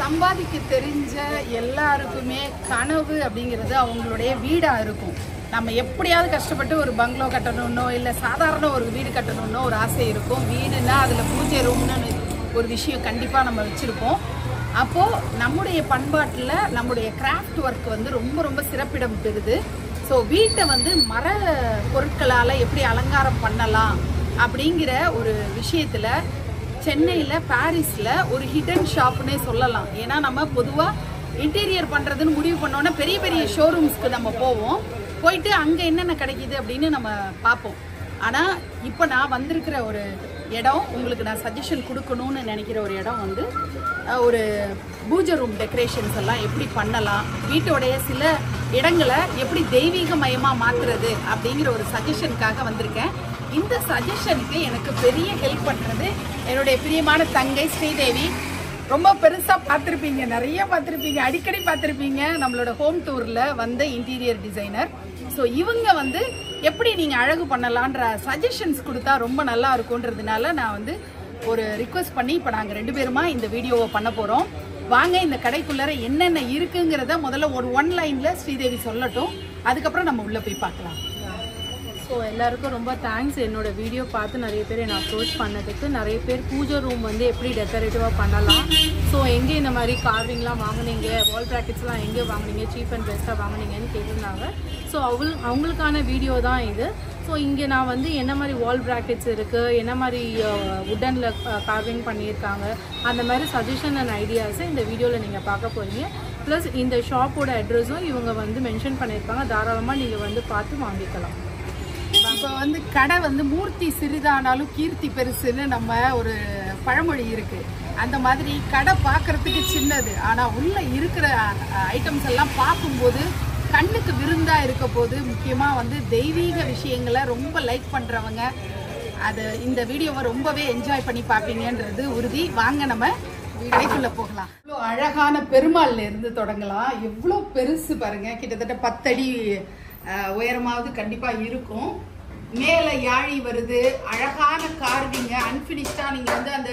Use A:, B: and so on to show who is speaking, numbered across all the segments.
A: சம்பாதிக்க தெரிஞ்ச எல்லாருக்குமே கனவு அப்படிங்கிறது அவங்களுடைய வீடாக இருக்கும் நம்ம எப்படியாவது கஷ்டப்பட்டு ஒரு பங்களோ கட்டணும்னோ இல்லை சாதாரண ஒரு வீடு கட்டணும்னோ ஒரு ஆசை இருக்கும் வீடுனா அதில் பூஜை ரூம்னு ஒரு விஷயம் கண்டிப்பாக நம்ம வச்சுருப்போம் அப்போது நம்முடைய பண்பாட்டில் நம்முடைய கிராஃப்ட் ஒர்க் வந்து ரொம்ப ரொம்ப சிறப்பிடம் பெறுது ஸோ வீட்டை வந்து மர பொருட்களால் எப்படி அலங்காரம் பண்ணலாம் அப்படிங்கிற ஒரு விஷயத்தில் சென்னையில் பாரிஸில் ஒரு ஹிடன் ஷாப்னே சொல்லலாம் ஏன்னா நம்ம பொதுவாக இன்டீரியர் பண்ணுறதுன்னு முடிவு பண்ணோன்னா பெரிய பெரிய ஷோரூம்ஸ்க்கு நம்ம போவோம் போயிட்டு அங்கே என்னென்ன கிடைக்குது அப்படின்னு நம்ம பார்ப்போம் ஆனால் இப்போ நான் வந்திருக்கிற ஒரு இடம் உங்களுக்கு நான் சஜஷன் கொடுக்கணும்னு நினைக்கிற ஒரு இடம் வந்து அஹ், ஒரு பூஜை ரூம் டெக்கரேஷன்ஸ் எல்லாம் எப்படி பண்ணலாம் வீட்டோடைய சில இடங்களை எப்படி தெய்வீகமயமாக மாற்றுறது அப்படிங்கிற ஒரு சஜஷனுக்காக வந்திருக்கேன் இந்த சஜஷனுக்கு எனக்கு பெரிய ஹெல்ப் பண்ணுறது என்னுடைய பிரியமான தங்கை ஸ்ரீதேவி ரொம்ப பெருசா பார்த்துருப்பீங்க நிறைய பார்த்துருப்பீங்க அடிக்கடி பார்த்துருப்பீங்க நம்மளோட ஹோம் டூர்ல வந்த இன்டீரியர் டிசைனர் ஸோ இவங்க வந்து எப்படி நீங்க அழகு பண்ணலான்ற சஜஷன்ஸ் கொடுத்தா ரொம்ப நல்லா இருக்கும்ன்றதுனால நான் வந்து ஒரு ரிக்வெஸ்ட் பண்ணி இப்போ நாங்கள் ரெண்டு பேருமா இந்த வீடியோவை பண்ண போறோம் வாங்க இந்த கடைக்குள்ளார என்னென்ன இருக்குங்கிறத முதல்ல ஒரு ஒன் லைன்ல ஸ்ரீதேவி சொல்லட்டும் அதுக்கப்புறம் நம்ம உள்ள போய் பார்க்கலாம்
B: ஸோ எல்லாருக்கும் ரொம்ப தேங்க்ஸ் என்னோட வீடியோ பார்த்து நிறைய பேர் என்னை அப்ரோச் பண்ணதுக்கு நிறைய பேர் பூஜை ரூம் வந்து எப்படி டெக்கரேட்டிவாக பண்ணலாம் ஸோ எங்கே இந்த மாதிரி கார்விங்லாம் வாங்குனீங்க வால் ப்ராக்கெட்ஸ்லாம் எங்கே வாங்குனீங்க சீப் அண்ட் பெஸ்ட்டாக வாங்குனீங்கன்னு கேட்டிருந்தாங்க ஸோ அவள் அவங்களுக்கான வீடியோ தான் இது ஸோ இங்கே நான் வந்து என்ன மாதிரி வால் ப்ராக்கெட்ஸ் இருக்குது என்ன மாதிரி உட்டனில் கார்விங் பண்ணியிருக்காங்க அந்த மாதிரி சஜஷன் அண்ட் ஐடியாஸை இந்த வீடியோவில் நீங்கள் பார்க்க போகிறீங்க ப்ளஸ் இந்த ஷாப்போட அட்ரஸும் இவங்க வந்து மென்ஷன் பண்ணியிருக்காங்க தாராளமாக நீங்கள் வந்து பார்த்து வாங்கிக்கலாம்
A: இப்போ வந்து கடை வந்து மூர்த்தி சிறிதானாலும் கீர்த்தி பெருசுன்னு நம்ம ஒரு பழமொழி இருக்கு அந்த மாதிரி கடை பார்க்கறதுக்கு சின்னது ஆனா உள்ள இருக்கிற ஐட்டம்ஸ் எல்லாம் பார்க்கும்போது கண்ணுக்கு விருந்தா இருக்க போது முக்கியமா வந்து தெய்வீக விஷயங்களை ரொம்ப லைக் பண்றவங்க அது இந்த வீடியோவை ரொம்பவே என்ஜாய் பண்ணி பார்ப்பீங்கன்றது உறுதி வாங்க நம்ம கடைக்குள்ள போகலாம் இவ்வளோ அழகான பெருமாள்ல இருந்து தொடங்கலாம் எவ்வளோ பெருசு பாருங்க கிட்டத்தட்ட பத்தடி அஹ், உயரமாவது கண்டிப்பா இருக்கும் மேல யாழி வருது அழகான கார்விங்க அன்பினிஷ்டா நீங்க வந்து அந்த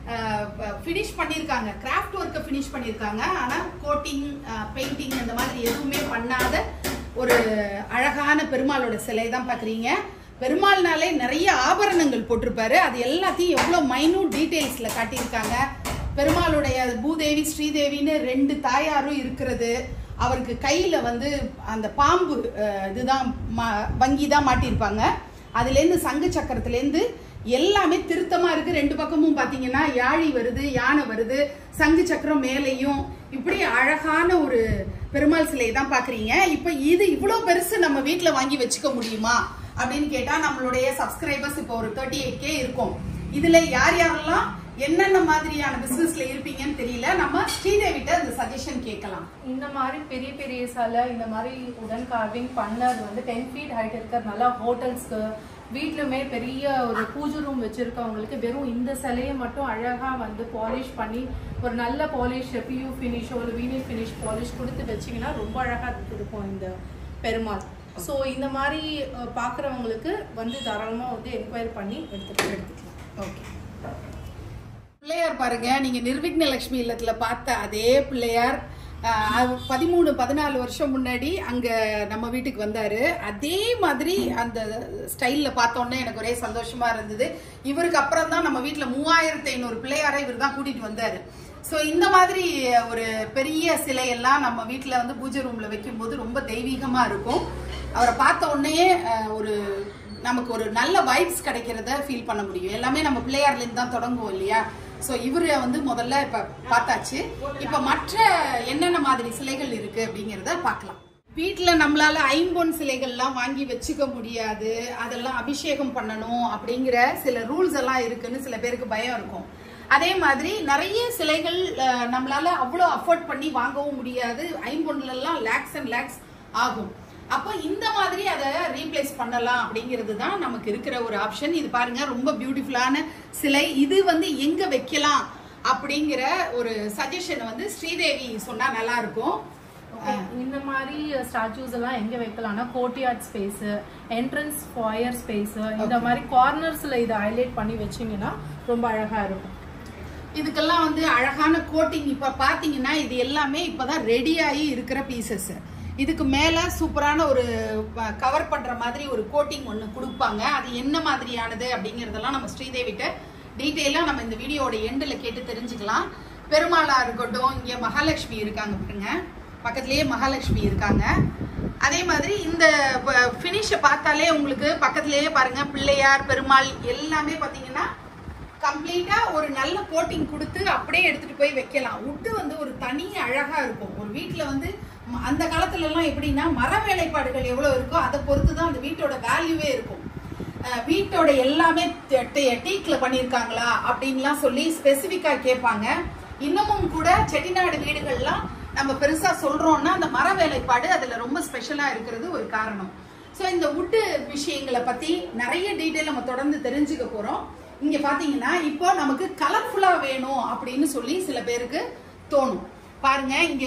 A: ஃபினிஷ் பண்ணியிருக்காங்க கிராஃப்ட் ஒர்க்கை ஃபினிஷ் பண்ணியிருக்காங்க ஆனா கோட்டிங் பெயிண்டிங் அந்த மாதிரி எதுவுமே பண்ணாத ஒரு அழகான பெருமாளோட சிலை தான் பாக்குறீங்க பெருமாள்னாலே நிறைய ஆபரணங்கள் போட்டிருப்பாரு அது எல்லாத்தையும் எவ்வளோ மைனூட் டீட்டெயில்ஸ்ல காட்டியிருக்காங்க பெருமாளுடைய பூதேவி ஸ்ரீதேவின்னு ரெண்டு தாயாரும் இருக்கிறது அவருக்கு கையில வந்து அந்த பாம்பு அஹ், இதுதான் மா- வங்கி தான் மாட்டியிருப்பாங்க அதுலேருந்து சங்கு சக்கரத்துலேருந்து எல்லாமே திருத்தமா இருக்கு ரெண்டு பக்கமும் பாத்தீங்கன்னா யாழி வருது யானை வருது சங்கு சக்கரம் மேலேயும் இப்படி அழகான ஒரு பெருமாள் சிலையை தான் பாக்குறீங்க இப்ப இது இவ்வளவு பெருசு நம்ம வீட்ல வாங்கி வச்சுக்க முடியுமா அப்படின்னு கேட்டா நம்மளுடைய சப்ஸ்கிரைபர்ஸ் இப்போ ஒரு தேர்ட்டி எயிட் கே இருக்கும் இதுல யார் யாரெல்லாம் என்னென்ன மாதிரியான பிசினஸ்ல இருப்பீங்கன்னு தெரியல நம்ம ஸ்ரீதேவிட்ட அந்த சஜஷன் கேட்கலாம்
B: இந்த மாதிரி பெரிய பெரிய சிலை இந்த மாதிரி உடன் கார்விங் பண்ணது வந்து டென் ஃபீட் ஹைட் இருக்கிறதுனால ஹோட்டல்ஸ்க்கு வீட்லுமே பெரிய ஒரு பூஜை ரூம் வச்சிருக்கவங்களுக்கு வெறும் இந்த சிலையை மட்டும் அழகா வந்து பாலிஷ் பண்ணி ஒரு நல்ல பாலிஷ் பியூ ஃபினிஷோ ஒரு வீனில் ஃபினிஷ் பாலிஷ் கொடுத்து வச்சீங்கன்னா ரொம்ப அழகா இருக்கும் இந்த பெருமாள் ஸோ இந்த மாதிரி அஹ், பார்க்கறவங்களுக்கு வந்து தாராளமா வந்து என்கொயரி பண்ணி எடுத்துக்கலாம் எடுத்துக்கலாம்
A: ஓகே பிள்ளையார் பாருங்க நீங்க நிர்விக்ன லட்சுமி இல்லத்துல பார்த்த அதே பிள்ளையார் ஆஹ், அவர் பதிமூணு பதினாலு வருஷம் முன்னாடி அங்க நம்ம வீட்டுக்கு வந்தாரு அதே மாதிரி அந்த ஸ்டைல்ல பார்த்தோன்னே எனக்கு ஒரே சந்தோஷமா இருந்தது இவருக்கு அப்புறம் தான் நம்ம வீட்டுல மூவாயிரத்தி ஐநூறு பிள்ளையாரை இவர் தான் கூட்டிட்டு வந்தாரு சோ இந்த மாதிரி ஒரு பெரிய சிலையெல்லாம் நம்ம வீட்டுல வந்து பூஜை ரூம்ல வைக்கும்போது ரொம்ப தெய்வீகமா இருக்கும் அவரை பார்த்த உடனே ஆஹ், ஒரு நமக்கு ஒரு நல்ல வைப்ஸ் கிடைக்கிறத ஃபீல் பண்ண முடியும் எல்லாமே நம்ம பிள்ளையார்ல இருந்து தான் தொடங்குவோம் இல்லையா சோ இவரை வந்து முதல்ல இப்ப பார்த்தாச்சு இப்ப மற்ற என்னென்ன மாதிரி சிலைகள் இருக்கு அப்படிங்கறத பார்க்கலாம் வீட்ல நம்மளால ஐம்பொன் சிலைகள்லாம் வாங்கி வச்சுக்க முடியாது அதெல்லாம் அபிஷேகம் பண்ணணும் அப்படிங்கிற சில ரூல்ஸ் எல்லாம் இருக்குன்னு சில பேருக்கு பயம் இருக்கும் அதே மாதிரி நிறைய சிலைகள் அஹ், நம்மளால அவ்வளோ அஃபோர்ட் பண்ணி வாங்கவும் முடியாது ஐம்பொன்ல எல்லாம் லேக்ஸ் அண்ட் லேக்ஸ் ஆகும் அப்போ இந்த மாதிரி அதை ரீப்ளேஸ் பண்ணலாம் அப்படிங்கிறது தான் நமக்கு இருக்கிற ஒரு ஆப்ஷன் இது பாருங்க ரொம்ப பியூட்டிஃபுல்லான சிலை இது வந்து எங்க வைக்கலாம் அப்படிங்கிற ஒரு சஜஷன் வந்து ஸ்ரீதேவி சொன்னா நல்லா இருக்கும்
B: Okay, இந்த மாதிரி ஸ்டாச்சூஸ் எல்லாம் எங்க வைக்கலாம்னா courtyard space entrance foyer space இந்த மாதிரி கார்னர்ஸ்ல இதை ஹைலைட் பண்ணி வச்சீங்கன்னா ரொம்ப அழகா இருக்கும்
A: இதுக்கெல்லாம் வந்து அழகான கோட்டிங் இப்ப பாத்தீங்கன்னா இது எல்லாமே இப்பதான் ரெடி ஆகி இருக்கிற பீசஸ் இதுக்கு மேல சூப்பரான ஒரு கவர் பண்ற மாதிரி ஒரு கோட்டிங் ஒன்னு கொடுப்பாங்க அது என்ன மாதிரியானது அப்படிங்கறதெல்லாம் நம்ம ஸ்ரீதேவிட்ட டீட்டெயிலா நம்ம இந்த வீடியோட எண்டுல கேட்டு தெரிஞ்சுக்கலாம் பெருமாளா இருக்கட்டும் இங்க மகாலட்சுமி இருக்காங்க பாருங்க பக்கத்துலயே மகாலட்சுமி இருக்காங்க அதே மாதிரி இந்த ஃபினிஷை பார்த்தாலே உங்களுக்கு பக்கத்துலயே பாருங்க பிள்ளையார் பெருமாள் எல்லாமே பாத்தீங்கன்னா கம்ப்ளீட்டா ஒரு நல்ல கோட்டிங் கொடுத்து அப்படியே எடுத்துட்டு போய் வைக்கலாம் உட்டு வந்து ஒரு தனி அழகா இருக்கும் ஒரு வீட்ல வந்து ம- அந்த காலத்துல எல்லாம் எப்படின்னா மர வேலைப்பாடுகள் எவ்வளவு இருக்கோ அதை பொறுத்து தான் அந்த வீட்டோட வேல்யூவே இருக்கும் அஹ் வீட்டோட எல்லாமே டீக்ல பண்ணியிருக்காங்களா அப்படின்லாம் சொல்லி ஸ்பெசிஃபிக்கா கேட்பாங்க இன்னமும் கூட செட்டிநாடு வீடுகள்லாம் நம்ம பெருசா சொல்றோம்னா அந்த மர வேலைப்பாடு அதுல ரொம்ப ஸ்பெஷலா இருக்கிறது ஒரு காரணம் ஸோ இந்த வுட்டு விஷயங்களை பத்தி நிறைய டீட்டெயில் நம்ம தொடர்ந்து தெரிஞ்சுக்க போறோம் இங்க பாத்தீங்கன்னா இப்போ நமக்கு கலர்ஃபுல்லா வேணும் அப்படின்னு சொல்லி சில பேருக்கு தோணும் பாருங்க இங்க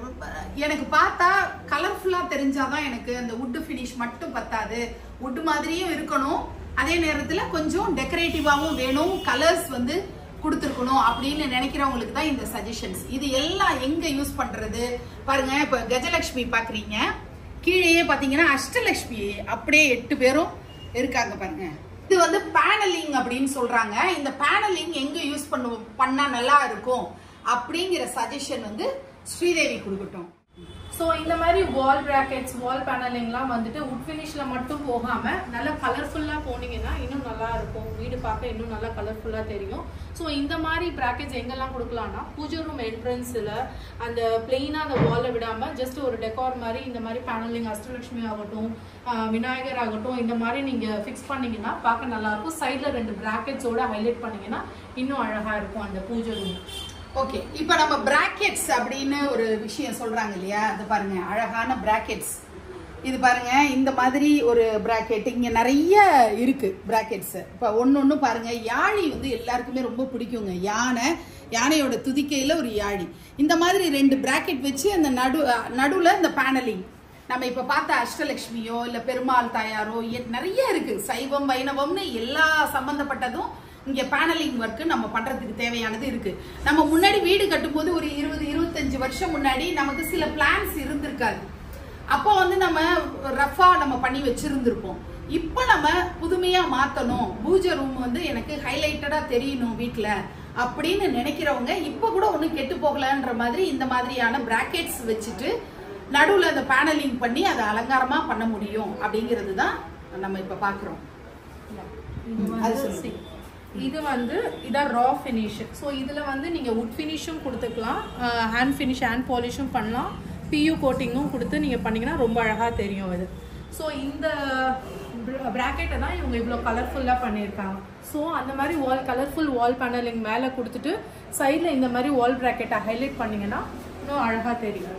A: எனக்கு பார்த்தா கலர்ஃபுல்லா தெரிஞ்சாதான் எனக்கு அந்த வுட் ஃபினிஷ் மட்டும் பத்தாது வுட் மாதிரியும் இருக்கணும் அதே நேரத்துல கொஞ்சம் டெக்கரேட்டிவாவும் வேணும் கலர்ஸ் வந்து கொடுத்துருக்கணும் அப்படின்னு நினைக்கிறவங்களுக்கு தான் இந்த சஜஷன்ஸ் இது எல்லாம் எங்க யூஸ் பண்றது பாருங்க இப்ப கஜலட்சுமி பாக்குறீங்க கீழேயே பாத்தீங்கன்னா அஷ்டலட்சுமி அப்படியே எட்டு பேரும் இருக்காங்க பாருங்க இது வந்து பேனலிங் அப்படின்னு சொல்றாங்க இந்த பேனலிங் எங்க யூஸ் பண்ண பண்ணா நல்லா இருக்கும் அப்படிங்கிற சஜஷன் வந்து ஸ்ரீதேவி கொடுக்கட்டும்
B: ஸோ இந்த மாதிரி வால் பிராக்கெட்ஸ் வால் பேனலிங்லாம் வந்துட்டு உட் ஃபினிஷில் மட்டும் போகாம நல்லா கலர்ஃபுல்லாக போனீங்கன்னா இன்னும் நல்லா இருக்கும் வீடு பார்க்க இன்னும் நல்லா கலர்ஃபுல்லாக தெரியும் ஸோ இந்த மாதிரி பிராக்கெட்ஸ் எங்கெல்லாம் கொடுக்கலாம்னா பூஜை ரூம் என்ட்ரன்ஸில் அந்த பிளெயினாக அந்த வாலை விடாம ஜஸ்ட் ஒரு டெக்கார் மாதிரி இந்த மாதிரி பேனலிங் அஷ்டலட்சுமி ஆகட்டும் ஆஹ் விநாயகர் ஆகட்டும் இந்த மாதிரி நீங்கள் ஃபிக்ஸ் பண்ணீங்கன்னா பார்க்க நல்லா இருக்கும் சைடில் ரெண்டு பிராக்கெட்ஸோட ஹைலைட் பண்ணீங்கன்னா இன்னும் அழகாக இருக்கும் அந்த பூஜை ரூம்
A: ஓகே இப்போ நம்ம பிராக்கெட்ஸ் அப்படின்னு ஒரு விஷயம் சொல்றாங்க இல்லையா அது பாருங்க அழகான பிராக்கெட்ஸ் இது பாருங்க இந்த மாதிரி ஒரு பிராக்கெட் இங்க நிறைய இருக்கு பிராக்கெட்ஸ் இப்போ ஒன்னு ஒன்று பாருங்க யாழி வந்து எல்லாருக்குமே ரொம்ப பிடிக்குங்க யானை யானையோட துதிக்கையில ஒரு யாழி இந்த மாதிரி ரெண்டு பிராக்கெட் வச்சு அந்த நடு நடுவுல இந்த பேனலிங் நம்ம இப்ப பார்த்த அஷ்டலட்சுமியோ இல்ல பெருமாள் தாயாரோ எ- நிறைய இருக்கு சைவம் வைணவம்னு எல்லா சம்பந்தப்பட்டதும் இங்க பேனலிங் ஒர்க் நம்ம பண்றதுக்கு தேவையானது இருக்கு நம்ம முன்னாடி வீடு கட்டும்போது ஒரு இருபது இருபத்தஞ்சு வருஷம் முன்னாடி நமக்கு சில பிளான்ஸ் இருந்திருக்காது அப்போ வந்து நம்ம ரஃபா நம்ம பண்ணி வச்சிருந்திருப்போம் இப்போ நம்ம புதுமையா மாத்தணும் பூஜை ரூம் வந்து எனக்கு ஹைலைட்டடா தெரியணும் வீட்ல அப்படின்னு நினைக்கிறவங்க இப்போ கூட ஒன்றும் கெட்டு போகலன்ற மாதிரி இந்த மாதிரியான பிராக்கெட்ஸ் வச்சுட்டு நடுவுல அந்த பேனலிங் பண்ணி அதை அலங்காரமா பண்ண முடியும் அப்படிங்கிறது தான் நம்ம இப்ப பாக்குறோம்
B: இது
A: ம், அது
B: வந்து
A: சொல்லுங்க.
B: see, இது வந்து இதான் ரா ஃபினிஷ் ஸோ இதில் வந்து நீங்கள் உட் ஃபினிஷும் கொடுத்துக்கலாம் ஹேண்ட் ஃபினிஷ் ஹேண்ட் பாலிஷும் பண்ணலாம் பியூ கோட்டிங்கும் கொடுத்து நீங்கள் பண்ணீங்கன்னா ரொம்ப அழகாக தெரியும் இது ஸோ இந்த ப்ராக்கெட்டை தான் இவங்க இவ்வளோ கலர்ஃபுல்லாக பண்ணியிருக்காங்க ஸோ அந்த மாதிரி வால் கலர்ஃபுல் வால் பேனலிங் மேலே கொடுத்துட்டு சைடில் இந்த மாதிரி வால் ப்ராக்கெட்டை ஹைலைட் பண்ணீங்கன்னா இன்னும் அழகாக தெரியும்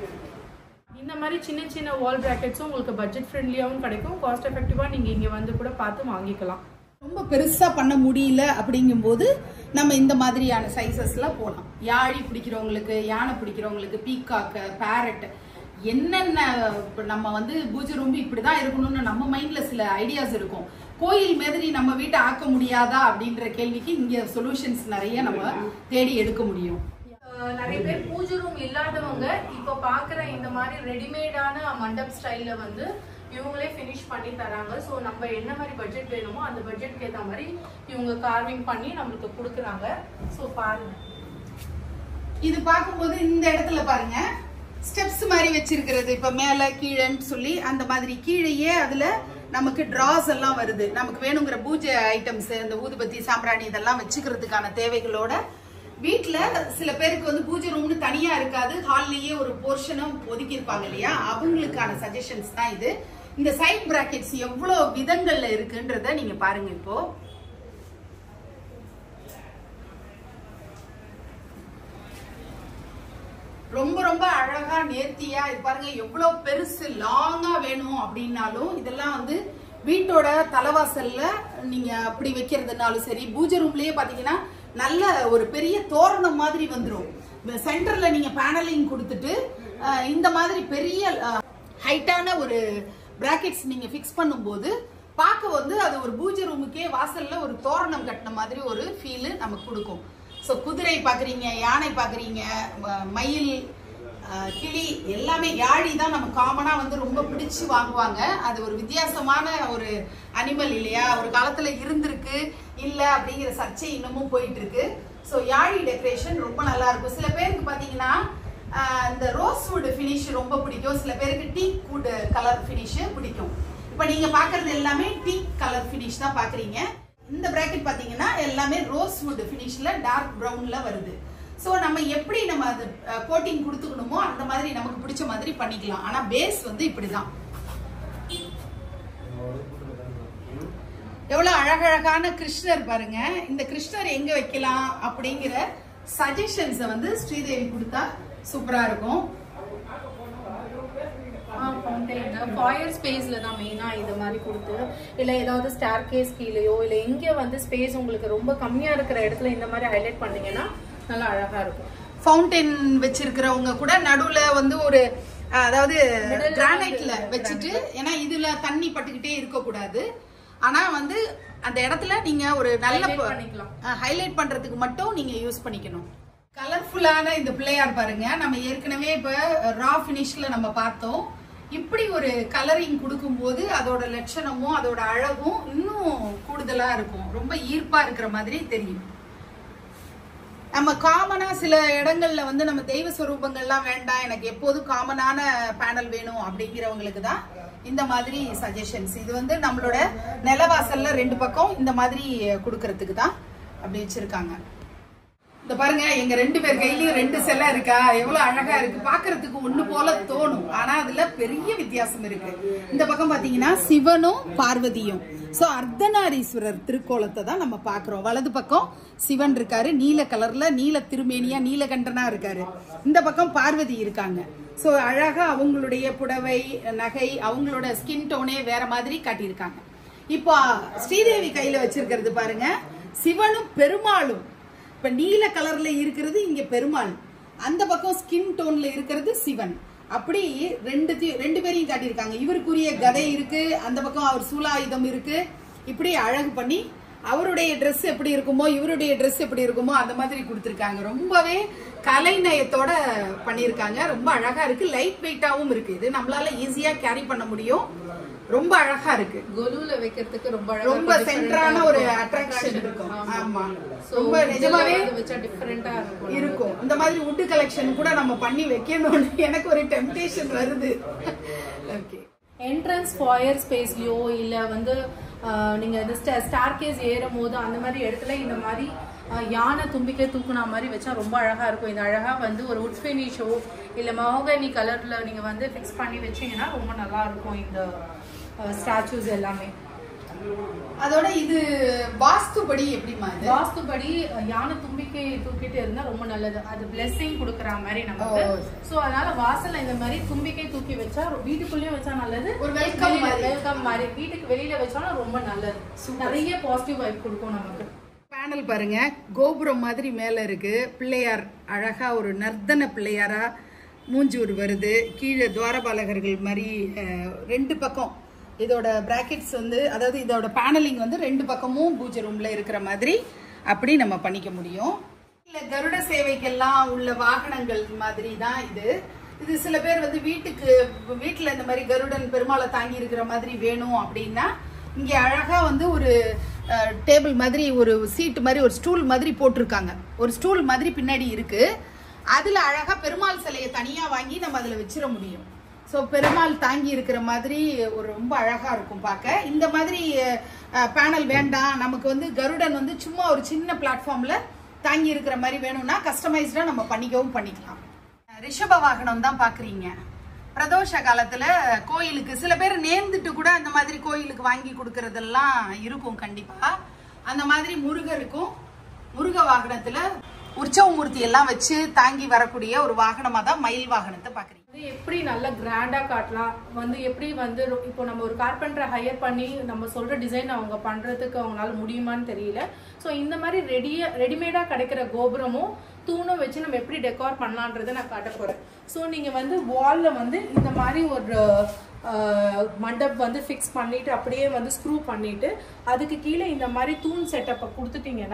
B: இந்த மாதிரி சின்ன சின்ன வால் ப்ராக்கெட்ஸும் உங்களுக்கு பட்ஜெட் ஃப்ரெண்ட்லியாகவும் கிடைக்கும் காஸ்ட் எஃபெக்டிவாக நீங்கள் இங்கே வந்து கூட பார்த்து வாங்கிக்கலாம்
A: ரொம்ப பெருசா பண்ண முடியல அப்படிங்கும்போது நம்ம இந்த மாதிரியான சைசஸ்ல போகலாம் யாழி பிடிக்கிறவங்களுக்கு யானை பிடிக்கிறவங்களுக்கு பீக்காக்கு பேரட் என்னென்ன இப்ப நம்ம வந்து பூஜை ரூம் இப்படிதான் இருக்கணும்னு நம்ம மைண்ட்ல சில ஐடியாஸ் இருக்கும் கோயில் மாதிரி நம்ம வீட்டை ஆக்க முடியாதா அப்படின்ற கேள்விக்கு இங்க சொல்யூஷன்ஸ் நிறைய நம்ம தேடி எடுக்க முடியும்
B: அஹ் நிறைய பேர் பூஜை ரூம் இல்லாதவங்க இப்ப பாக்குற இந்த மாதிரி ரெடிமேடான மண்டப் ஸ்டைல்ல வந்து இவங்களே ஃபினிஷ் பண்ணி தராங்க ஸோ நம்ம என்ன மாதிரி பட்ஜெட் வேணுமோ அந்த பட்ஜெட்க்கு ஏற்ற மாதிரி இவங்க கார்விங் பண்ணி நம்மளுக்கு கொடுக்குறாங்க ஸோ பாருங்க
A: இது பார்க்கும்போது இந்த இடத்துல பாருங்க ஸ்டெப்ஸ் மாதிரி வச்சிருக்கிறது இப்ப மேல கீழேன்னு சொல்லி அந்த மாதிரி கீழேயே அதுல நமக்கு டிராஸ் எல்லாம் வருது நமக்கு வேணுங்கிற பூஜை ஐட்டம்ஸ் இந்த ஊதுபத்தி சாம்பிராணி இதெல்லாம் வச்சுக்கிறதுக்கான தேவைகளோட வீட்ல சில பேருக்கு வந்து பூஜை ரூம்னு தனியா இருக்காது ஹால்லயே ஒரு போர்ஷனும் ஒதுக்கி இருப்பாங்க இல்லையா அவங்களுக்கான சஜஷன்ஸ் தான் இது இந்த சைட் பிராக்கெட்ஸ் எவ்வளவு விதங்கள்ல இருக்குன்றத நீங்க பாருங்க இப்போ ரொம்ப ரொம்ப அழகா நேர்த்தியா இது பாருங்க எவ்வளவு பெருசு லாங்கா வேணும் அப்படின்னாலும் இதெல்லாம் வந்து வீட்டோட தலைவாசல்ல நீங்க அப்படி வைக்கிறதுனாலும் சரி பூஜை ரூம்லயே பாத்தீங்கன்னா நல்ல ஒரு பெரிய தோரணம் மாதிரி வந்துரும் சென்டர்ல நீங்க பேனலிங் கொடுத்துட்டு அஹ், இந்த மாதிரி பெரிய ஹைட்டான ஒரு பிராக்கெட்ஸ் நீங்க ஃபிக்ஸ் பண்ணும்போது பார்க்க வந்து அது ஒரு பூஜை ரூமுக்கே வாசல்ல ஒரு தோரணம் கட்டின மாதிரி ஒரு ஃபீல் நமக்கு கொடுக்கும் ஸோ குதிரை பார்க்குறீங்க யானை பார்க்குறீங்க ம- மயில் அஹ், கிளி எல்லாமே யாழி தான் நம்ம காமனாக வந்து ரொம்ப பிடிச்சு வாங்குவாங்க அது ஒரு வித்தியாசமான ஒரு அனிமல் இல்லையா ஒரு காலத்தில் இருந்திருக்கு இல்லை அப்படிங்கிற சர்ச்சை இன்னமும் போயிட்டு இருக்கு ஸோ யாழி டெக்கரேஷன் ரொம்ப நல்லா இருக்கும் சில பேருக்கு பார்த்தீங்கன்னா ஆஹ் இந்த ரோஸ் வுட் ஃபினிஷ் ரொம்ப பிடிக்கும் சில பேருக்கு டீ வுட் கலர் ஃபினிஷ் பிடிக்கும் இப்போ நீங்க பார்க்கறது எல்லாமே டீ கலர் ஃபினிஷ் தான் பார்க்குறீங்க இந்த பிராக்கெட் பார்த்தீங்கன்னா எல்லாமே ரோஸ் வுட் ஃபினிஷ்ல டார்க் ப்ரௌன்ல வருது ஸோ நம்ம எப்படி நம்ம அது கோட்டிங் கொடுத்துக்கணுமோ அந்த மாதிரி நமக்கு பிடிச்ச மாதிரி பண்ணிக்கலாம் ஆனால் பேஸ் வந்து இப்படிதான் எவ்வளவு அழகழகான கிருஷ்ணர் பாருங்க இந்த கிருஷ்ணர் எங்க வைக்கலாம் அப்படிங்கிற சஜஷன்ஸை வந்து ஸ்ரீதேவி கொடுத்தா சூப்பரா இருக்கும்
B: ஃபாயர் ஸ்பேஸ்ல தான் மெயினா இது மாதிரி கொடுத்து இல்ல ஏதாவது ஸ்டார் கேஸ் கீழேயோ இல்ல எங்க வந்து ஸ்பேஸ் உங்களுக்கு ரொம்ப கம்மியா இருக்கிற இடத்துல இந்த மாதிரி ஹைலைட் பண்ணீங்கன்னா நல்லா அழகா இருக்கும்
A: ஃபவுண்டைன் வச்சிருக்கிறவங்க கூட நடுவுல வந்து ஒரு அஹ், அதாவது
B: Middle ல
A: கிரானைட்ல
B: வந்து
A: வச்சுட்டு ஏன்னா இதுல தண்ணி பட்டுக்கிட்டே இருக்க கூடாது ஆனா வந்து அந்த இடத்துல நீங்க ஒரு நல்ல
B: Highlight பண்ணிக்கலாம்.
A: ஹைலைட் பண்றதுக்கு மட்டும் நீங்க யூஸ் பண்ணிக்கணும் கலர்ஃபுல்லான இந்த பிள்ளையார் பாருங்க நம்ம ஏற்கனவே இப்ப ரா ஃபினிஷ்ல நம்ம பார்த்தோம் இப்படி ஒரு கலரிங் கொடுக்கும்போது அதோட லட்சணமும் அதோட அழகும் இன்னும் கூடுதலா இருக்கும் ரொம்ப ஈர்ப்பா இருக்கிற மாதிரி தெரியும் நம்ம காமனா சில இடங்கள்ல வந்து நம்ம தெய்வ ஸ்வரூபங்கள்லாம் வேண்டாம் எனக்கு எப்போதும் காமனான பேனல் வேணும் அப்படிங்கிறவங்களுக்கு தான் இந்த மாதிரி சஜஷன்ஸ் இது வந்து நம்மளோட நிலவாசல்ல ரெண்டு பக்கம் இந்த மாதிரி கொடுக்கறதுக்கு தான் அப்படி வச்சிருக்காங்க இந்த பாருங்க எங்க ரெண்டு பேர் கையிலயும் ரெண்டு சிலை இருக்கா எவ்வளவு அழகா இருக்கு பாக்குறதுக்கு ஒண்ணு போல தோணும் ஆனா அதுல பெரிய வித்தியாசம் இருக்கு இந்த பக்கம் பாத்தீங்கன்னா சிவனும் பார்வதியும் சோ அர்த்தநாரீஸ்வரர் திருக்கோலத்தை தான் நம்ம பாக்குறோம் வலது பக்கம் சிவன் இருக்காரு நீல கலர்ல நீல திருமேனியா நீலகண்டனா இருக்காரு இந்த பக்கம் பார்வதி இருக்காங்க சோ அழகா அவங்களுடைய புடவை நகை அவங்களோட ஸ்கின் டோனே வேற மாதிரி காட்டியிருக்காங்க இப்போ ஸ்ரீதேவி கையில வச்சிருக்கிறது பாருங்க சிவனும் பெருமாளும் இப்ப நீல கலர்ல இருக்கிறது இங்க பெருமாள் அந்த பக்கம் ஸ்கின் டோன்ல இருக்கிறது சிவன் அப்படி ரெண்டு ரெண்டு பேரையும் காட்டியிருக்காங்க இவருக்குரிய கதை இருக்கு அந்த பக்கம் அவர் சூலாயுதம் இருக்கு இப்படி அழகு பண்ணி அவருடைய Dress எப்படி இருக்குமோ இவருடைய Dress எப்படி இருக்குமோ அந்த மாதிரி கொடுத்திருக்காங்க ரொம்பவே கலைநயத்தோட பண்ணியிருக்காங்க ரொம்ப அழகா இருக்கு லைட் வெயிட்டாவும் இருக்கு இது நம்மளால ஈஸியா கேரி பண்ண முடியும் ரொம்ப அழகா இருக்கு
B: கொலுல வைக்கிறதுக்கு ரொம்ப அழகா
A: ரொம்ப
B: இருக்கும்.
A: சென்டரான
B: different-ஆ
A: ஒரு
B: இருக்கும்.
A: அட்ராக்ஷன் இருக்கும்
B: ஆமா.
A: ஆமா
B: So,
A: ரொம்ப
B: இதுல
A: நிஜமாவே
B: வந்து வச்சா டிஃபரெண்டா இருக்கும்
A: இருக்கும் இந்த மாதிரி வுட் கலெக்ஷன் கூட நம்ம பண்ணி வைக்கணும்னு எனக்கு ஒரு டெம்டேஷன் வருது ஓகே
B: என்ட்ரன்ஸ் ஃபாயர் ஸ்பேஸ்லயோ இல்ல வந்து ஆஹ், நீங்க இந்த ஸ்டார் கேஸ் ஏறும் போது அந்த மாதிரி இடத்துல இந்த மாதிரி ஆஹ், யானை தும்பிக்கை தூக்குன மாதிரி வச்சா ரொம்ப அழகா இருக்கும் இந்த அழகா வந்து ஒரு உட் ஃபினிஷோ இல்ல மஹோகனி கலர்ல நீங்க வந்து ஃபிக்ஸ் பண்ணி வச்சீங்கன்னா ரொம்ப நல்லா இருக்கும் இந்த ஸ்டாச்சூஸ் எல்லாமே
A: அதோட இது வாஸ்துபடி எப்படிமா இது
B: வாஸ்துபடி அஹ், யானை தும்பிக்கை தூக்கிட்டு இருந்தா ரொம்ப நல்லது அது பிளெஸிங் கொடுக்கற மாதிரி நமக்கு
A: ஓ.
B: சோ அதனால வாசல்ல இந்த மாதிரி தும்பிக்கை தூக்கி வச்சா வீட்டுக்குள்ளேயும் வச்சா நல்லது
A: ஒரு welcome மாதிரி.
B: வெல்கம் மாதிரி வீட்டுக்கு வெளியில வச்சாலும் ரொம்ப நல்லது நிறைய பாசிட்டிவ் வைப் கொடுக்கும் நமக்கு
A: பேனல் பாருங்க கோபுரம் மாதிரி மேல இருக்கு பிள்ளையார் அழகா ஒரு நர்த்தன பிள்ளையாரா மூஞ்சூர் வருது கீழே துவாரபாலகர்கள் மாதிரி அஹ், ரெண்டு பக்கம் இதோட பிராக்கெட்ஸ் வந்து அதாவது இதோட பேனலிங் வந்து ரெண்டு பக்கமும் பூஜை ரூம்ல இருக்கிற மாதிரி அப்படி நம்ம பண்ணிக்க முடியும் இல்ல கருட சேவைக்கெல்லாம் உள்ள வாகனங்கள் மாதிரி தான் இது இது சில பேர் வந்து வீட்டுக்கு வீட்டுல இந்த மாதிரி கருடன் பெருமாளை தாங்கி இருக்கிற மாதிரி வேணும் அப்படின்னா இங்க அழகா வந்து ஒரு டேபிள் மாதிரி ஒரு சீட் மாதிரி ஒரு ஸ்டூல் மாதிரி போட்டிருக்காங்க ஒரு ஸ்டூல் மாதிரி பின்னாடி இருக்கு அதுல அழகா பெருமாள் சிலையை தனியா வாங்கி நம்ம அதுல வச்சிட முடியும் ஸோ பெருமாள் தாங்கி இருக்கிற மாதிரி ஒரு ரொம்ப அழகா இருக்கும் பார்க்க இந்த மாதிரி பேனல் வேண்டாம் நமக்கு வந்து கருடன் வந்து சும்மா ஒரு சின்ன பிளாட்ஃபார்ம்ல தாங்கி இருக்கிற மாதிரி வேணும்னா கஸ்டமைஸ்டா நம்ம பண்ணிக்கவும் பண்ணிக்கலாம் ரிஷப வாகனம் தான் பாக்குறீங்க பிரதோஷ காலத்துல கோயிலுக்கு சில பேர் நேர்ந்துட்டு கூட அந்த மாதிரி கோயிலுக்கு வாங்கி கொடுக்கறதெல்லாம் இருக்கும் கண்டிப்பா அந்த மாதிரி முருகருக்கும் முருக வாகனத்துல உற்சவ மூர்த்தி எல்லாம் வச்சு தாங்கி வரக்கூடிய ஒரு வாகனமா தான் மயில் வாகனத்தை பாக்குறீங்க
B: வந்து எப்படி நல்லா கிராண்டா காட்டலாம் வந்து எப்படி வந்து ரொ- இப்போ நம்ம ஒரு கார்பெண்டரை ஹையர் பண்ணி நம்ம சொல்ற டிசைன் அவங்க பண்றதுக்கு அவங்களால முடியுமான்னு தெரியல ஸோ இந்த மாதிரி ரெடியா ரெடிமேடா கிடைக்கிற கோபுரமும் தூணும் வச்சு நம்ம எப்படி டெக்கார் பண்ணலான்றதை நான் காட்ட போறேன் ஸோ நீங்க வந்து வால்ல வந்து இந்த மாதிரி ஒரு அஹ், மண்டப் வந்து ஃபிக்ஸ் பண்ணிட்டு அப்படியே வந்து ஸ்க்ரூ பண்ணிட்டு அதுக்கு கீழே இந்த மாதிரி தூண் செட்டப்பை கொடுத்துட்டீங்கன்னா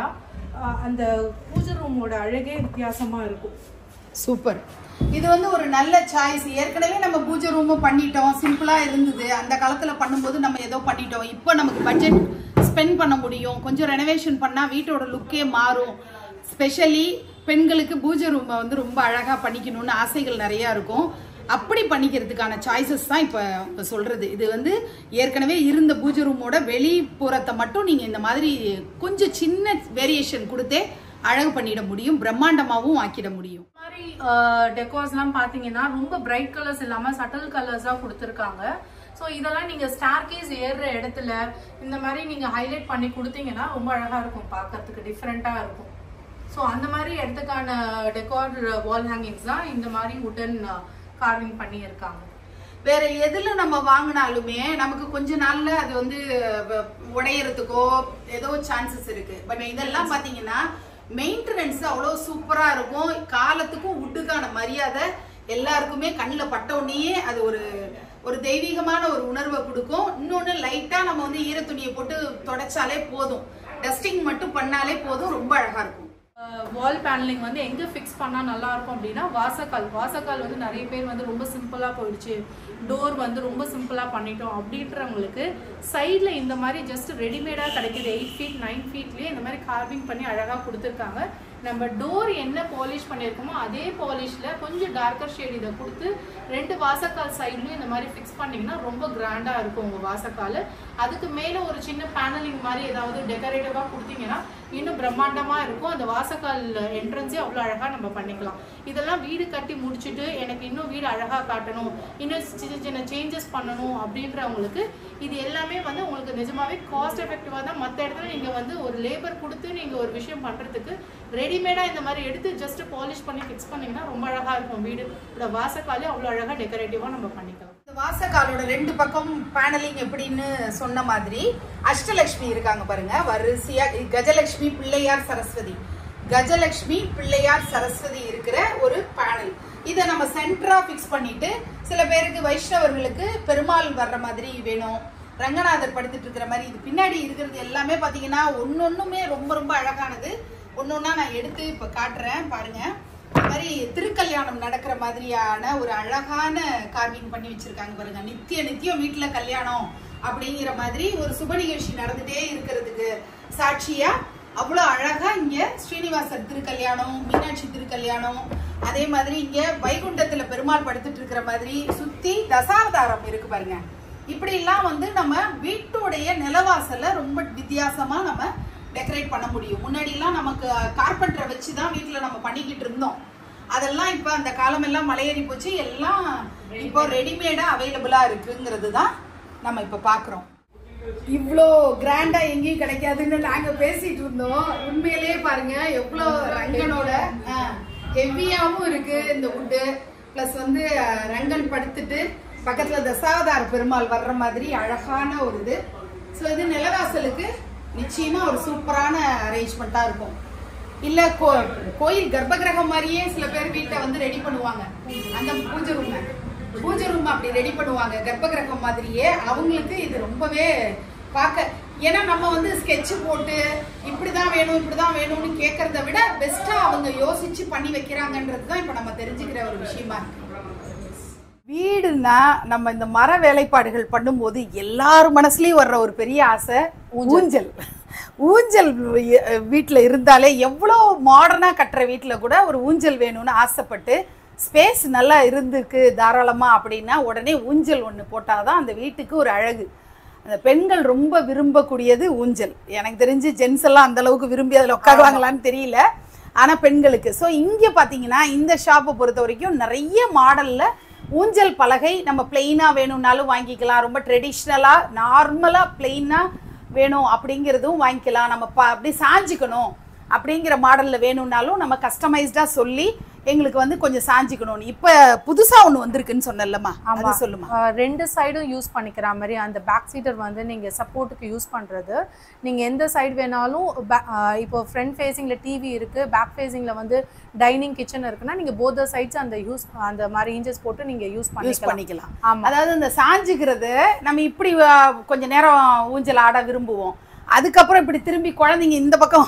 B: அஹ், அந்த பூஜை ரூமோட அழகே வித்தியாசமா இருக்கும்
A: சூப்பர் இது வந்து ஒரு நல்ல சாய்ஸ் ஏற்கனவே நம்ம பூஜை ரூமும் பண்ணிட்டோம் சிம்பிளா இருந்தது அந்த காலத்துல பண்ணும்போது நம்ம ஏதோ பண்ணிட்டோம் இப்போ நமக்கு பட்ஜெட் ஸ்பெண்ட் பண்ண முடியும் கொஞ்சம் ரெனோவேஷன் பண்ணா வீட்டோட லுக்கே மாறும் ஸ்பெஷலி பெண்களுக்கு பூஜை ரூமை வந்து ரொம்ப அழகா பண்ணிக்கணும்னு ஆசைகள் நிறைய இருக்கும் அப்படி பண்ணிக்கிறதுக்கான சாய்ஸஸ் தான் இப்போ இப்போ சொல்றது இது வந்து ஏற்கனவே இருந்த பூஜை ரூமோட வெளிப்புறத்தை மட்டும் நீங்க இந்த மாதிரி கொஞ்சம் சின்ன வேரியேஷன் கொடுத்தே அழகு பண்ணிட முடியும் பிரம்மாண்டமாவும் ஆக்கிட முடியும்
B: இந்த மாதிரி டெக்கோர்ஸ்லாம் பார்த்தீங்கன்னா ரொம்ப பிரைட் கலர்ஸ் இல்லாமல் சட்டல் கலர்ஸாக கொடுத்துருக்காங்க ஸோ இதெல்லாம் நீங்கள் ஸ்டார்கேஸ் ஏறுற இடத்துல இந்த மாதிரி நீங்கள் ஹைலைட் பண்ணி கொடுத்தீங்கன்னா ரொம்ப அழகாக இருக்கும் பார்க்கறதுக்கு டிஃப்ரெண்ட்டாக இருக்கும் ஸோ அந்த மாதிரி இடத்துக்கான டெக்கார் வால் ஹேங்கிங்ஸ் தான் இந்த மாதிரி உடன் கார்விங் பண்ணியிருக்காங்க
A: வேற எதுல நம்ம வாங்கினாலுமே நமக்கு கொஞ்ச நாள்ல அது வந்து வ- உடையறதுக்கோ ஏதோ சான்சஸ் இருக்கு பட் இதெல்லாம் பாத்தீங்கன்னா மெயின்டெனன்ஸ் அவ்வளவு சூப்பரா இருக்கும் காலத்துக்கும் உட்டுக்கான மரியாதை எல்லாருக்குமே கண்ணில் பட்ட உடனேயே அது ஒரு ஒரு தெய்வீகமான ஒரு உணர்வை கொடுக்கும் இன்னொன்னு லைட்டா நம்ம வந்து ஈரத்துணியை போட்டு தொடச்சாலே போதும் டஸ்டிங் மட்டும் பண்ணாலே போதும் ரொம்ப அழகா இருக்கும்
B: வால் பேனலிங் வந்து எங்க ஃபிக்ஸ் பண்ணா நல்லா இருக்கும் அப்படின்னா வாசக்கால் வாசக்கால் வந்து நிறைய பேர் வந்து ரொம்ப சிம்பிளா போயிடுச்சு டோர் வந்து ரொம்ப சிம்பிளா பண்ணிட்டோம் அப்படின்றவங்களுக்கு சைட்ல இந்த மாதிரி ஜஸ்ட் ரெடிமேடா கிடைக்குது எயிட் ஃபீட் நைன் ஃபீட்லயே இந்த மாதிரி கார்விங் பண்ணி அழகா கொடுத்துருக்காங்க நம்ம டோர் என்ன பாலிஷ் பண்ணியிருக்கோமோ அதே பாலிஷ்ல கொஞ்சம் டார்க்கர் ஷேட் இதை கொடுத்து ரெண்டு வாசக்கால் சைட்லயும் இந்த மாதிரி ஃபிக்ஸ் பண்ணீங்கன்னா ரொம்ப கிராண்டா இருக்கும் உங்க வாசக்கால் அதுக்கு மேல ஒரு சின்ன பேனலிங் மாதிரி ஏதாவது டெக்கரேட்டிவா கொடுத்தீங்கன்னா இன்னும் பிரம்மாண்டமா இருக்கும் அந்த வாசக்கால் என்ட்ரன்ஸே அவ்வளோ அழகா நம்ம பண்ணிக்கலாம் இதெல்லாம் வீடு கட்டி முடிச்சுட்டு எனக்கு இன்னும் வீடு அழகா காட்டணும் இன்னும் சின்ன சின்ன சேஞ்சஸ் பண்ணணும் அப்படின்றவங்களுக்கு இது எல்லாமே வந்து உங்களுக்கு நிஜமாவே காஸ்ட் எஃபெக்டிவா தான் மற்ற இடத்துல நீங்க வந்து ஒரு லேபர் கொடுத்து நீங்க ஒரு விஷயம் பண்றதுக்கு ரெடிமேடா இந்த மாதிரி எடுத்து ஜஸ்ட் பாலிஷ் பண்ணி ஃபிக்ஸ் பண்ணீங்கன்னா ரொம்ப அழகா இருக்கும் வீடு வாசக்காலே அவ்வளோ அழகா டெக்கரேட்டிவா நம்ம பண்ணிக்கலாம்
A: இந்த வாசக்காலோட ரெண்டு பக்கம் பேனலிங் எப்படின்னு சொன்ன மாதிரி அஷ்டலட்சுமி இருக்காங்க பாருங்க வரிசையா கஜலட்சுமி பிள்ளையார் சரஸ்வதி கஜலட்சுமி பிள்ளையார் சரஸ்வதி இருக்கிற ஒரு பேனல் இதை நம்ம சென்டரா ஃபிக்ஸ் பண்ணிட்டு சில பேருக்கு வைஷ்ணவர்களுக்கு பெருமாள் வர்ற மாதிரி வேணும் ரங்கநாதர் படுத்துட்டு இருக்கிற மாதிரி இது பின்னாடி இருக்கிறது எல்லாமே பாத்தீங்கன்னா ஒன்னொன்னுமே ரொம்ப ரொம்ப அழகானது ஒன்னொன்னா நான் எடுத்து இப்ப காட்டுறேன் பாருங்க இந்த மாதிரி திருக்கல்யாணம் நடக்கிற மாதிரியான ஒரு அழகான கார்விங் பண்ணி வச்சிருக்காங்க பாருங்க நித்திய நித்தியம் வீட்டுல கல்யாணம் அப்படிங்கிற மாதிரி ஒரு சுப நிகழ்ச்சி நடந்துட்டே இருக்கிறதுக்கு சாட்சியா அவ்வளவு அழகா இங்க ஸ்ரீனிவாசர் திருக்கல்யாணம் மீனாட்சி திருக்கல்யாணம் அதே மாதிரி இங்க வைகுண்டத்துல பெருமாள் படுத்துட்டு இருக்கிற மாதிரி சுத்தி தசாவதாரம் இருக்கு பாருங்க இப்படி எல்லாம் வந்து நம்ம வீட்டுடைய நிலவாசல ரொம்ப வித்தியாசமா நம்ம டெக்கரேட் பண்ண முடியும் முன்னாடி எல்லாம் நமக்கு கார்பெண்டரை வச்சு தான் வீட்டுல நம்ம பண்ணிக்கிட்டு இருந்தோம் அதெல்லாம் இப்ப அந்த காலம் எல்லாம் மலையேறி போச்சு எல்லாம் இப்போ ரெடிமேடா அவைலபிளா இருக்குங்கிறது தான் நம்ம இப்ப பாக்குறோம் இவ்வளோ கிராண்டா எங்கேயும் கிடைக்காதுன்னு நாங்க பேசிட்டு இருந்தோம் உண்மையிலேயே பாருங்க எவ்வளோ ரங்கனோட ஹெவியாவும் இருக்கு இந்த வுட்டு பிளஸ் வந்து அஹ், ரங்கன் படுத்துட்டு பக்கத்துல தசாவதார பெருமாள் வர்ற மாதிரி அழகான ஒரு இது ஸோ இது நிலவாசலுக்கு நிச்சயமா ஒரு சூப்பரான அரேஞ்ச்மெண்ட்டா இருக்கும் இல்ல கோ கோயில் கர்ப்பகிரகம் மாதிரியே சில பேர் வீட்டை வந்து ரெடி பண்ணுவாங்க அந்த பூஜை ரூம் பூஜை ரூம் அப்படி ரெடி பண்ணுவாங்க கர்ப்பகிரகம் மாதிரியே அவங்களுக்கு இது ரொம்பவே பார்க்க ஏன்னா நம்ம வந்து ஸ்கெட்ச் போட்டு இப்படிதான் வேணும் இப்படிதான் வேணும்னு கேட்கறத விட பெஸ்டா அவங்க யோசிச்சு பண்ணி வைக்கிறாங்கன்றது தான் இப்ப நம்ம தெரிஞ்சுக்கிற ஒரு விஷயமா இருக்கு வீடுனா நம்ம இந்த மர வேலைப்பாடுகள் பண்ணும்போது எல்லார் மனசுலயும் வர்ற ஒரு பெரிய ஆசை ஊஞ்சல் ஊஞ்சல் வீட்டில் இருந்தாலே எவ்வளோ மாடர்னாக கட்டுற வீட்டில் கூட ஒரு ஊஞ்சல் வேணும்னு ஆசைப்பட்டு ஸ்பேஸ் நல்லா இருந்துருக்கு தாராளமாக அப்படின்னா உடனே ஊஞ்சல் ஒன்று போட்டால் தான் அந்த வீட்டுக்கு ஒரு அழகு அந்த பெண்கள் ரொம்ப விரும்பக்கூடியது ஊஞ்சல் எனக்கு தெரிஞ்சு ஜென்ஸ் எல்லாம் அந்த அளவுக்கு விரும்பி அதில் உட்காருவாங்களான்னு தெரியல ஆனால் பெண்களுக்கு ஸோ இங்கே பார்த்தீங்கன்னா இந்த ஷாப்பை பொறுத்த வரைக்கும் நிறைய மாடலில் ஊஞ்சல் பலகை நம்ம பிளெயினாக வேணும்னாலும் வாங்கிக்கலாம் ரொம்ப ட்ரெடிஷ்னலாக நார்மலாக பிளெயினாக வேணும் அப்படிங்கிறதும் வாங்கிக்கலாம் நம்ம ப அப்படி சாஞ்சிக்கணும் அப்படிங்கிற மாடலில் வேணும்னாலும் நம்ம கஸ்டமைஸ்டாக சொல்லி எங்களுக்கு வந்து கொஞ்சம் சாஞ்சிக்கணும் இப்போ புதுசாக ஒன்று வந்திருக்குன்னு சொன்னல்லம்மா அது சொல்லுமா
B: ஆஹ் ரெண்டு சைடும் யூஸ் பண்ணிக்கிற மாதிரி அந்த பேக் சீட்டர் வந்து நீங்கள் சப்போர்ட்டுக்கு யூஸ் பண்ணுறது நீங்கள் எந்த சைடு வேணாலும் ba- ஆஹ் இப்போ ஃப்ரண்ட் ஃபேஸிங்கில் டிவி இருக்குது பேக் ஃபேஸிங்கில் வந்து டைனிங் கிச்சன் இருக்குன்னா நீங்கள் போத சைட்ஸ் அந்த யூஸ் அந்த மாதிரி இன்ச்சஸ் போட்டு நீங்கள் யூஸ்
A: யூஸ்
B: பண்ணிக்கலாம்
A: பண்ணிக்கலாம்
B: ஆமா.
A: அதாவது இந்த சாஞ்சிக்கிறது நம்ம இப்படி ஆ, கொஞ்ச நேரம் ஊஞ்சல் ஆட விரும்புவோம் அதுக்கப்புறம் இப்படி திரும்பி குழந்தைங்க இந்த பக்கம்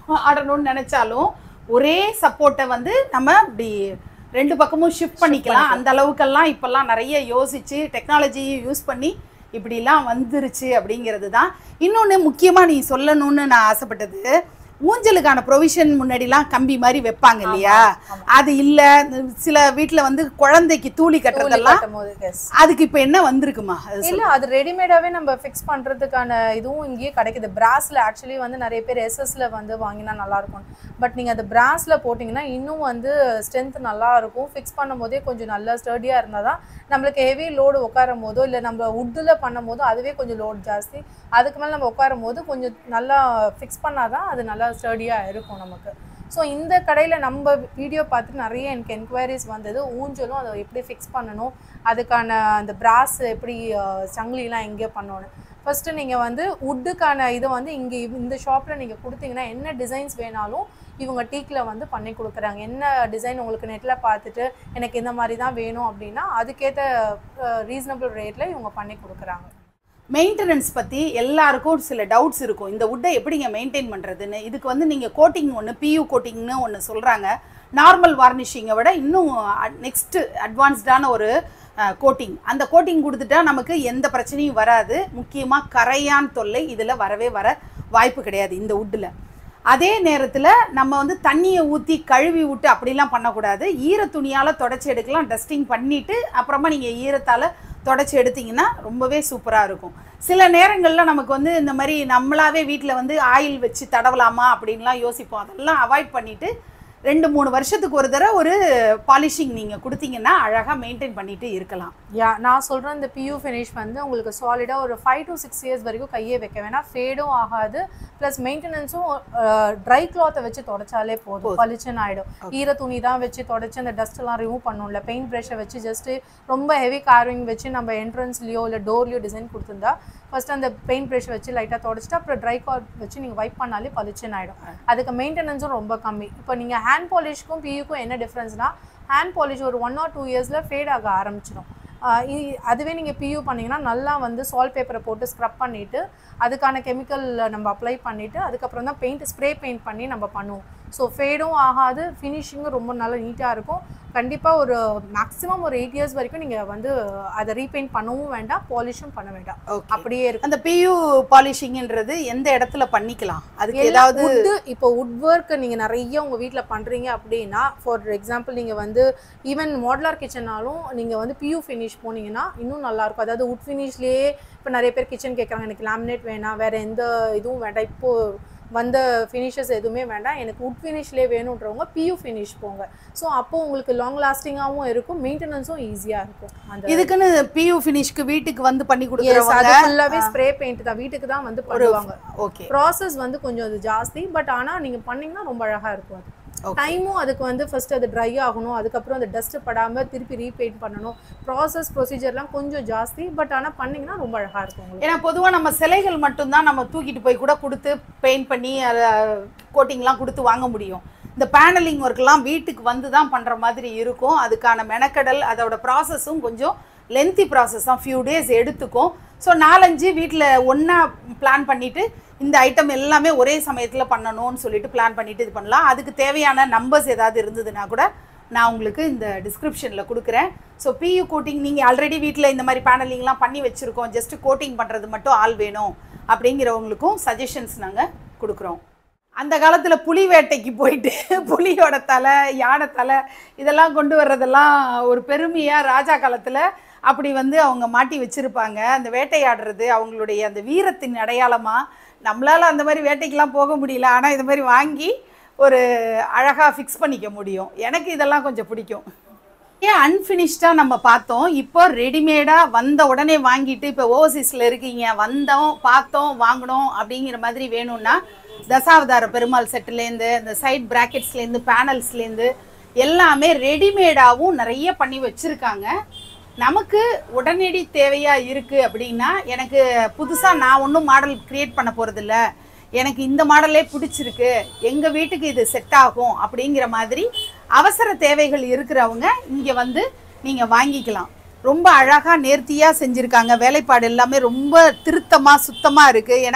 A: ஆடணும்னு நினைச்சாலும் ஒரே சப்போர்ட்டை வந்து நம்ம இப்படி ரெண்டு பக்கமும் ஷிஃப்ட் பண்ணிக்கலாம் அந்த அளவுக்கெல்லாம் இப்பெல்லாம் நிறைய யோசிச்சு டெக்னாலஜியை யூஸ் பண்ணி இப்படிலாம் வந்துருச்சு அப்படிங்கிறது தான் இன்னொன்று முக்கியமாக நீ சொல்லணும்னு நான் ஆசைப்பட்டது ஊஞ்சலுக்கான ப்ரொவிஷன் முன்னாடிலாம் கம்பி மாதிரி வைப்பாங்க இல்லையா அது இல்லை சில வீட்டில் வந்து குழந்தைக்கு தூளி கட்டுறதெல்லாம்
C: கட்டும்போது, yes.
A: அதுக்கு இப்போ என்ன வந்திருக்குமா அது
C: இல்ல அது ரெடிமேடாவே நம்ம ஃபிக்ஸ் பண்றதுக்கான இதுவும் இங்கேயே கிடைக்குது பிராஸ்ல ஆக்சுவலி வந்து நிறைய பேர் எஸ்எஸ்ல வந்து வாங்கினா நல்லா இருக்கும் பட் நீங்க அது பிராஸ்ல போட்டீங்கன்னா இன்னும் வந்து ஸ்ட்ரென்த் நல்லா இருக்கும் ஃபிக்ஸ் பண்ணும் போதே கொஞ்சம் நல்லா ஸ்டர்டியா இருந்தால் தான் நம்மளுக்கு ஹெவி லோடு உட்காரும் போதோ இல்லை நம்ம உட்டில் பண்ணும் போதோ அதுவே கொஞ்சம் லோட் ஜாஸ்தி அதுக்கு மேலே நம்ம உட்காரும் போது கொஞ்சம் நல்லா ஃபிக்ஸ் பண்ணாதான் அது நல்லா ஸ்டர்டியாக இருக்கும் நமக்கு ஸோ இந்த கடையில் நம்ம வீடியோ பார்த்துட்டு நிறைய எனக்கு என்கொயரிஸ் வந்தது ஊஞ்சலும் அதை எப்படி ஃபிக்ஸ் பண்ணணும் அதுக்கான அந்த பிராஸ் எப்படி அஹ், சங்கிலிலாம் எங்கே பண்ணணும் ஃபஸ்ட்டு நீங்கள் வந்து உட்டுக்கான இதை வந்து இங்கே இந்த ஷாப்பில் நீங்கள் கொடுத்தீங்கன்னா என்ன டிசைன்ஸ் வேணாலும் இவங்க டீக்கில் வந்து பண்ணி கொடுக்குறாங்க என்ன டிசைன் உங்களுக்கு நெட்டில் பார்த்துட்டு எனக்கு இந்த மாதிரி தான் வேணும் அப்படின்னா அதுக்கேற்ற ரீசனபிள் ரேட்டில் இவங்க பண்ணி கொடுக்குறாங்க
A: மெயின்டெனன்ஸ் பற்றி எல்லாருக்கும் சில டவுட்ஸ் இருக்கும் இந்த வுட்டை எப்படிங்க மெயின்டைன் பண்ணுறதுன்னு இதுக்கு வந்து நீங்கள் கோட்டிங் ஒன்று பியூ கோட்டிங்னு ஒன்று சொல்கிறாங்க நார்மல் வார்னிஷிங்கை விட இன்னும் நெக்ஸ்ட்டு அட்வான்ஸ்டான ஒரு கோட்டிங் அந்த கோட்டிங் கொடுத்துட்டா நமக்கு எந்த பிரச்சனையும் வராது முக்கியமாக கரையான் தொல்லை இதில் வரவே வர வாய்ப்பு கிடையாது இந்த வுட்டில் அதே நேரத்தில் நம்ம வந்து தண்ணியை ஊற்றி கழுவி விட்டு அப்படிலாம் பண்ணக்கூடாது ஈர துணியால் தொடச்சி எடுக்கலாம் டஸ்டிங் பண்ணிவிட்டு அப்புறமா நீங்கள் ஈரத்தால் தொடச்சி எடுத்தீங்கன்னா ரொம்பவே சூப்பராக இருக்கும் சில நேரங்களில் நமக்கு வந்து இந்த மாதிரி நம்மளாவே வீட்டில் வந்து ஆயில் வச்சு தடவலாமா அப்படின்லாம் யோசிப்போம் அதெல்லாம் அவாய்ட் பண்ணிவிட்டு ரெண்டு மூணு வருஷத்துக்கு ஒரு தடவை ஒரு பாலிஷிங் நீங்கள் கொடுத்தீங்கன்னா அழகாக மெயின்டைன் பண்ணிட்டு இருக்கலாம்
C: யா நான் சொல்கிறேன் இந்த பியூ ஃபினிஷ் வந்து உங்களுக்கு சாலிடாக ஒரு ஃபைவ் to சிக்ஸ் இயர்ஸ் வரைக்கும் கையே வைக்க வேணாம் ஃபேடும் ஆகாது ப்ளஸ் மெயின்டெனன்ஸும் ட்ரை கிளாத்தை வச்சு தொடச்சாலே போதும் பளிச்சுன்னு ஆகிடும் ஈர துணி தான் வச்சு தொடச்சி அந்த dust எல்லாம் ரிமூவ் பண்ணும்ல பெயிண்ட் ப்ரஷை வச்சு ஜஸ்ட்டு ரொம்ப ஹெவி கார்விங் வச்சு நம்ம என்ட்ரன்ஸ்லையோ இல்லை டோர்லையோ டிசைன் கொடுத்துருந்தா ஃபர்ஸ்ட் அந்த பெயிண்ட் ப்ரஷ் வச்சு லைட்டாக தொடச்சிட்டு அப்புறம் ட்ரை கிளாத் வச்சு நீங்கள் வைப் பண்ணாலே பளிச்சுன்னு ஆகிடும் அதுக்கு மெயின்டெனன்ஸும் ரொம்ப கம்மி இப்போ நீங்கள் ஹேண்ட் பாலிஷ்க்கும் பியூக்கும் என்ன டிஃப்ரென்ஸ்னா ஹேண்ட் பாலிஷ் ஒரு ஒன் ஆர் டூ இயர்ஸில் ஃபேட் ஆக ஆரம்பிச்சிடும் ஆஹ் இ- அதுவே நீங்கள் பியூ பண்ணீங்கன்னா நல்லா வந்து சால்ட் பேப்பரை போட்டு ஸ்க்ரப் பண்ணிவிட்டு அதுக்கான கெமிக்கல் நம்ம அப்ளை பண்ணிவிட்டு அதுக்கப்புறம் தான் பெயிண்ட் ஸ்ப்ரே பெயிண்ட் பண்ணி நம்ம பண்ணுவோம் ஸோ ஃபேடும் ஆகாது ஃபினிஷிங்கும் ரொம்ப நல்லா நீட்டாக இருக்கும் கண்டிப்பாக ஒரு மேக்ஸிமம் ஒரு எயிட் இயர்ஸ் வரைக்கும் நீங்கள் வந்து அதை ரீபெயிண்ட் பண்ணவும் வேண்டாம் பாலிஷும் பண்ண வேண்டாம்
A: ஓகே
C: அப்படியே இருக்கும்
A: அந்த பியூ பாலிஷிங்ன்றது எந்த இடத்துல பண்ணிக்கலாம் அதுக்கு
C: எல்லா
A: ஏதாவது
C: wood இப்போ வுட் ஒர்க் நீங்க நிறைய உங்க வீட்ல பண்றீங்க அப்படின்னா ஃபார் எக்ஸாம்பிள் நீங்க வந்து ஈவன் மாடலர் கிச்சனாலும் நீங்க வந்து பியூ ஃபினிஷ் போனீங்கன்னா இன்னும் நல்லா இருக்கும் அதாவது வுட் ஃபினிஷ்லயே இப்போ நிறைய பேர் கிச்சன் கேட்குறாங்க எனக்கு லேமினேட் வேணாம் வேற எந்த இதுவும் வேண்டாம் இப்போ வந்த ஃபினிஷஸ் எதுவுமே வேண்டாம் எனக்கு வுட் ஃபினிஷ்லேயே வேணுன்றவங்க பியூ ஃபினிஷ் போங்க ஸோ அப்போ உங்களுக்கு லாங் லாஸ்டிங்காகவும் இருக்கும் மெயின்டெனன்ஸும் ஈஸியாக இருக்கும் அந்த
A: இதுக்குன்னு பியூ ஃபினிஷ்க்கு வீட்டுக்கு வந்து பண்ணி
C: Yes,
A: கொடுக்குறவங்க
C: அது ஃபுல்லாவே ஸ்ப்ரே பெயிண்ட் தான் வீட்டுக்கு தான் வந்து பண்ணுவாங்க
A: ஓகே
C: ப்ராசஸ் வந்து கொஞ்சம் அது ஜாஸ்தி பட் ஆனா நீங்க பண்ணீங்கன்னா ரொம்ப அழகா இருக்கும் அது
A: Okay.
C: டைமும் அதுக்கு வந்து ஃபர்ஸ்ட் அது ட்ரை ஆகணும் அதுக்கப்புறம் அந்த டஸ்ட் படாம திருப்பி ரீபெயிண்ட் பண்ணணும் ப்ராசஸ் ப்ரொசீஜர்லாம் கொஞ்சம் ஜாஸ்தி பட் ஆனா பண்ணீங்கன்னா ரொம்ப அழகா இருக்கும் உங்களுக்கு
A: ஏன்னா பொதுவா நம்ம சிலைகள் மட்டும்தான் நம்ம தூக்கிட்டு போய் கூட கொடுத்து பெயிண்ட் பண்ணி அதை கோட்டிங்லாம் கொடுத்து வாங்க முடியும் இந்த பேனலிங் ஒர்க்லாம் வீட்டுக்கு வந்து தான் பண்ணுற மாதிரி இருக்கும் அதுக்கான மெனக்கடல் அதோட ப்ராசஸும் கொஞ்சம் லென்த்தி ப்ராசஸ் தான் ஃபியூ டேஸ் எடுத்துக்கும் ஸோ நாலஞ்சு வீட்டில் ஒன்றா பிளான் பண்ணிவிட்டு இந்த ஐட்டம் எல்லாமே ஒரே சமயத்தில் பண்ணணும்னு சொல்லிட்டு பிளான் பண்ணிட்டு இது பண்ணலாம் அதுக்கு தேவையான நம்பர்ஸ் ஏதாவது இருந்ததுன்னா கூட நான் உங்களுக்கு இந்த டிஸ்கிரிப்ஷனில் கொடுக்குறேன் ஸோ பியூ கோட்டிங் நீங்கள் ஆல்ரெடி வீட்டில் இந்த மாதிரி பேனலிங்லாம் பண்ணி வச்சுருக்கோம் ஜஸ்ட் கோட்டிங் பண்ணுறது மட்டும் ஆள் வேணும் அப்படிங்கிறவங்களுக்கும் சஜஷன்ஸ் நாங்கள் கொடுக்குறோம் அந்த காலத்தில் புலி வேட்டைக்கு போயிட்டு புலியோட தலை யானை தலை இதெல்லாம் கொண்டு வர்றதெல்லாம் ஒரு பெருமையாக ராஜா காலத்தில் அப்படி வந்து அவங்க மாட்டி வச்சுருப்பாங்க அந்த வேட்டையாடுறது அவங்களுடைய அந்த வீரத்தின் அடையாளமாக நம்மளால் அந்த மாதிரி வேட்டைக்கெலாம் போக முடியல ஆனால் இந்த மாதிரி வாங்கி ஒரு அழகாக ஃபிக்ஸ் பண்ணிக்க முடியும் எனக்கு இதெல்லாம் கொஞ்சம் பிடிக்கும் ஏன் அன்ஃபினிஷ்டாக நம்ம பார்த்தோம் இப்போ ரெடிமேடாக வந்த உடனே வாங்கிட்டு இப்போ ஓவர்சீஸில் இருக்கீங்க வந்தோம் பார்த்தோம் வாங்கினோம் அப்படிங்கிற மாதிரி வேணும்னா தசாவதார பெருமாள் செட்டுலேருந்து இந்த சைட் ப்ராக்கெட்ஸ்லேருந்து பேனல்ஸ்லேருந்து எல்லாமே ரெடிமேடாகவும் நிறைய பண்ணி வச்சுருக்காங்க நமக்கு உடனடி தேவையாக இருக்குது அப்படின்னா எனக்கு புதுசாக நான் ஒன்றும் மாடல் க்ரியேட் பண்ண போகிறதில்ல எனக்கு இந்த மாடலே பிடிச்சிருக்கு எங்கள் வீட்டுக்கு இது செட் ஆகும் அப்படிங்கிற மாதிரி அவசர தேவைகள் இருக்கிறவங்க இங்கே வந்து நீங்கள் வாங்கிக்கலாம் ரொம்ப அழகாக நேர்த்தியாக செஞ்சுருக்காங்க வேலைப்பாடு எல்லாமே ரொம்ப திருத்தமாக சுத்தமாக இருக்குது ஏன்னா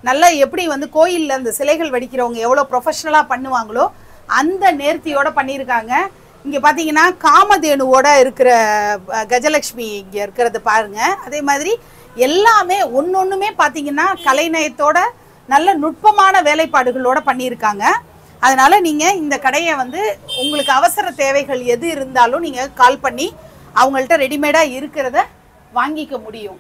A: நல்லா எப்படி வந்து கோயிலில் அந்த சிலைகள் வடிக்கிறவங்க எவ்வளோ ப்ரொஃபஷ்னலாக பண்ணுவாங்களோ அந்த நேர்த்தியோட பண்ணியிருக்காங்க இங்கே பார்த்தீங்கன்னா காமதேனுவோட இருக்கிற அஹ், கஜலட்சுமி இங்கே இருக்கிறது பாருங்க அதே மாதிரி எல்லாமே ஒன்று ஒன்றுமே பார்த்தீங்கன்னா கலைநயத்தோட நல்ல நுட்பமான வேலைப்பாடுகளோட பண்ணியிருக்காங்க அதனால நீங்கள் இந்த கடையை வந்து உங்களுக்கு அவசர தேவைகள் எது இருந்தாலும் நீங்கள் கால் பண்ணி அவங்கள்ட்ட ரெடிமேடாக இருக்கிறத வாங்கிக்க முடியும்